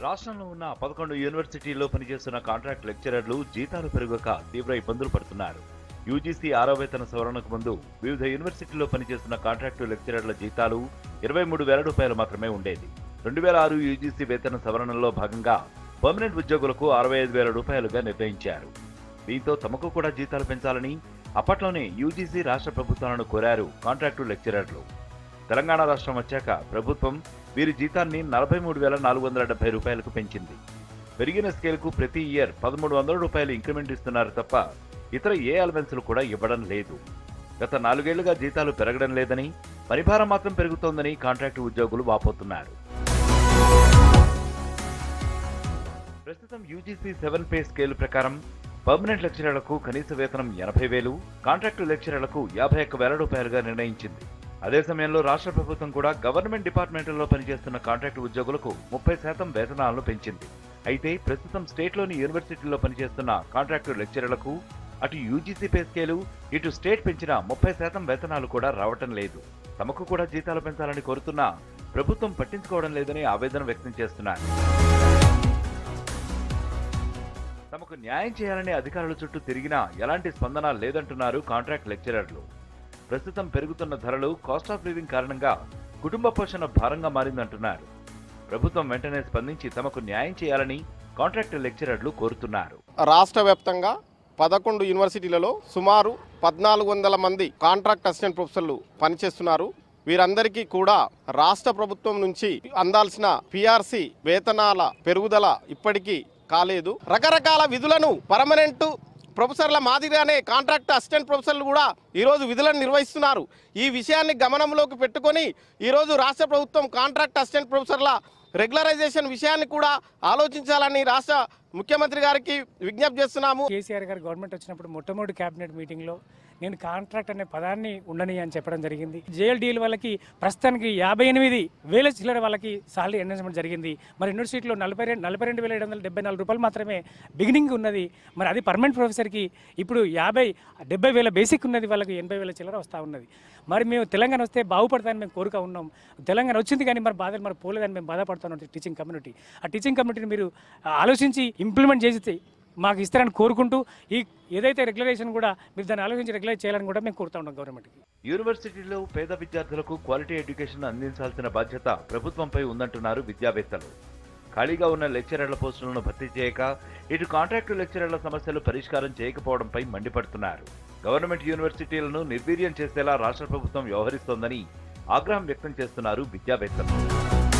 రాష్ట్రంలో ఉన్న పదకొండు యూనివర్సిటీల్లో పనిచేస్తున్న కాంట్రాక్ట్ లెక్చరర్లు జీతాలు పెరుగక తీవ్ర ఇబ్బందులు పడుతున్నారు యూజీసీ ఆరో వేతన సవరణకు ముందు వివిధ యూనివర్సిటీల్లో పనిచేస్తున్న కాంట్రాక్టు లెక్చరర్ల జీతాలు ఇరవై మూడు వేల రూపాయలు మాత్రమే ఉండేది రెండు వేల ఆరు యూజీసీ వేతన సవరణలో భాగంగా పర్మనెంట్ ఉద్యోగులకు అరవై ఐదు వేల రూపాయలుగా నిర్ణయించారు దీంతో తమకు కూడా జీతాలు పెంచాలని అప్పట్లోనే యూజీసీ రాష్ట్ర ప్రభుత్వాలను కోరారు కాంట్రాక్టు లెక్చరర్లు తెలంగాణ రాష్ట్రం వచ్చాక ప్రభుత్వం వీరి జీతాన్ని నలభై మూడు వేల నాలుగు వందల డెబ్బై రూపాయలకు పెంచింది పెరిగిన స్కేల్కు ప్రతి ఇయర్ పదమూడు వందల రూపాయలు ఇంక్రిమెంట్ ఇస్తున్నారు తప్ప ఇతర ఏ అలవెన్సులు కూడా ఇవ్వడం లేదు గత నాలుగేళ్లుగా జీతాలు పెరగడం లేదని పరిభారం మాత్రం పెరుగుతోందని కాంట్రాక్టు ఉద్యోగులు వాపోతున్నారు ప్రస్తుతం యూజీసీ సెవెన్ పే స్కేల్ ప్రకారం పర్మనెంట్ లెక్చరర్లకు కనీస వేతనం ఎనభై వేలు కాంట్రాక్టు లెక్చరర్లకు యాభై ఒక్క వేల రూపాయలుగా నిర్ణయించింది అదే సమయంలో రాష్ట్ర ప్రభుత్వం కూడా గవర్నమెంట్ డిపార్ట్మెంట్లలో పనిచేస్తున్న కాంట్రాక్టు ఉద్యోగులకు ముప్పై శాతం వేతనాలను పెంచింది అయితే ప్రస్తుతం స్టేట్లోని యూనివర్సిటీల్లో పనిచేస్తున్న కాంట్రాక్టు లెక్చరర్లకు అటు యూజీసీ పే స్కేలు ఇటు స్టేట్ పెంచిన ముప్పై శాతం వేతనాలు కూడా రావటం లేదు తమకు కూడా జీతాలు పెంచాలని కోరుతున్నా ప్రభుత్వం పట్టించుకోవడం లేదని ఆవేదన వ్యక్తం చేస్తున్నారు తమకు న్యాయం చేయాలని అధికారుల చుట్టూ తిరిగినా ఎలాంటి స్పందన లేదంటున్నారు కాంట్రాక్ట్ లెక్చరర్లు ప్రస్తుతం పెరుగుతున్న ధరలు కాస్ట్ ఆఫ్ లివింగ్ కారణంగా కుటుంబ పోషణ భారంగా మారిందంటున్నారు ప్రభుత్వం వెంటనే స్పందించి తమకు న్యాయం చేయాలని కాంట్రాక్ట్ లెక్చరర్లు కోరుతున్నారు రాష్ట్ర వ్యాప్తంగా పదకొండు యూనివర్సిటీలలో సుమారు పద్నాలుగు వందల మంది కాంట్రాక్ట్ అసిస్టెంట్ ప్రొఫెసర్లు పనిచేస్తున్నారు వీరందరికీ కూడా రాష్ట్ర ప్రభుత్వం నుంచి అందాల్సిన పిఆర్సి వేతనాల పెరుగుదల ఇప్పటికీ కాలేదు రకరకాల విధులను పర్మనెంట్ ప్రొఫెసర్ల మాదిరిగానే కాంట్రాక్ట్ అసిస్టెంట్ ప్రొఫెసర్లు కూడా ఈరోజు విధులను నిర్వహిస్తున్నారు ఈ విషయాన్ని గమనంలోకి పెట్టుకొని ఈరోజు రాష్ట్ర ప్రభుత్వం కాంట్రాక్ట్ అసిస్టెంట్ ప్రొఫెసర్ల రెగ్యులరైజేషన్ విషయాన్ని కూడా ఆలోచించాలని రాష్ట్ర ముఖ్యమంత్రి గారికి విజ్ఞప్తి చేస్తున్నాము కేసీఆర్ గారు గవర్నమెంట్ వచ్చినప్పుడు మొట్టమొదటి కేబినెట్ మీటింగ్లో నేను కాంట్రాక్ట్ అనే పదాన్ని ఉండని అని చెప్పడం జరిగింది జేఎల్డీఎల్ వాళ్ళకి ప్రస్తుతానికి యాభై ఎనిమిది వేల చిల్లర వాళ్ళకి సాలరీ ఎన్హాన్స్మెంట్ జరిగింది మరి యూనివర్సిటీలో నలభై రెండు నలభై రెండు వేల ఏడు వందల డెబ్బై నాలుగు రూపాయలు మాత్రమే బిగినింగ్ ఉన్నది మరి అది పర్మనెంట్ ప్రొఫెసర్కి ఇప్పుడు యాభై డెబ్బై వేల బేసిక్ ఉన్నది వాళ్ళకి ఎనభై వేల చిల్లర వస్తూ ఉన్నది మరి మేము తెలంగాణ వస్తే బాగుపడతామని మేము కోరుక ఉన్నాం తెలంగాణ వచ్చింది కానీ మరి బాధలు మరి పోలేదని మేము బాధపడుతున్నాం టీచింగ్ కమ్యూనిటీ ఆ టీచింగ్ కమ్యూనిటీని మీరు ఆలోచించి ఇంప్లిమెంట్ చేసి మాకు ఇస్తారని కోరుకుంటూ ఈ ఏదైతే రెగ్యులేషన్ కూడా మీరు దాన్ని ఆలోచించి రెగ్యులేట్ చేయాలని కూడా మేము కోరుతా ఉన్నాం గవర్నమెంట్కి యూనివర్సిటీలో పేద విద్యార్థులకు క్వాలిటీ ఎడ్యుకేషన్ అందించాల్సిన బాధ్యత ప్రభుత్వంపై ఉందంటున్నారు విద్యావేత్తలు ఖాళీగా ఉన్న లెక్చరర్ల పోస్టులను భర్తీ చేయక ఇటు కాంట్రాక్టు లెక్చరర్ల సమస్యలు పరిష్కారం చేయకపోవడంపై మండిపడుతున్నారు గవర్నమెంట్ యూనివర్సిటీలను నిర్వీర్యం చేసేలా రాష్ట్ర ప్రభుత్వం వ్యవహరిస్తోందని ఆగ్రహం వ్యక్తం చేస్తున్నారు విద్యావేత్తలు